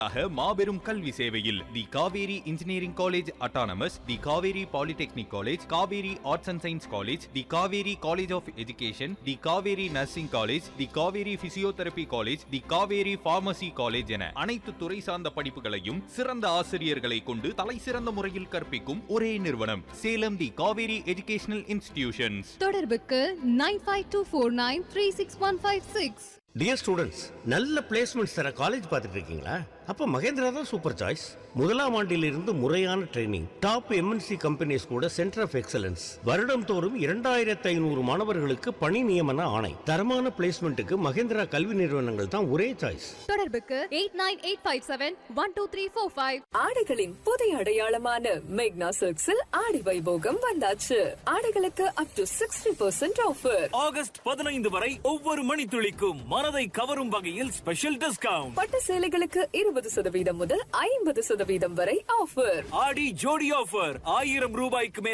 ஆக மாபெரும் கல்வி சேவையில் the Kaveri engineering college autonomous the Kaveri polytechnic college Kaveri arts and science college the Kaveri college of education the Kaveri nursing college the Kaveri physiotherapy college the Kaveri pharmacy college என அனைத்து துறை சார்ந்த படிப்புகளையும் சிறந்த ஆசிரியர்களை கொண்டு தலை சிறந்த முறையில் கற்பிக்கும் ஒரே நிறுவனம் Salem the Kaveri educational institutions தொடர்புக்கு nine five two four nine three six one five six dear students நல்ல பிளேஸ்மெண்ட்ஸ் தர காலேஜ் பார்த்துட்டு இருக்கீங்களா அப்ப மகேந்திரா தான் சூப்பர் சாய்ஸ் முதலாம் ஆண்டிலிருந்து முறையான ட்ரைனிங் டாப் எம்என்சி கம்பெனிஸ் கூட சென்டர் ஆஃப் எக்ஸலன்ஸ் வருடம் தோறும் இரண்டாயிரத்தி ஐநூறு மாணவர்களுக்கு பணி நியமன ஆணை தரமான பிளேஸ்மெண்ட்டுக்கு மகேந்திரா கல்வி நிறுவனங்கள் தான் ஒரே சாய்ஸ் தொடர்புக்கு eight nine eight five seven one two three four five ஆடைகளின் புதிய அடையாளமான மேக்னா சில்க்ஸில் ஆடி வைபோகம் வந்தாச்சு ஆடைகளுக்கு up to sixty percent offer August பதினைந்து வரை ஒவ்வொரு மணித்துளிக்கும் மனதை கவரும் வகையில் ஸ்பெஷல் டிஸ்கவுண்ட் பட்டு சேலைகளுக்கு இருபது சதவீதம் முதல் ஐம்பது சதவீதம் வரை ஆஃபர் ஆடி ஜோடி ஆஃபர் ஆயிரம் ரூபாய்க்கு மேல்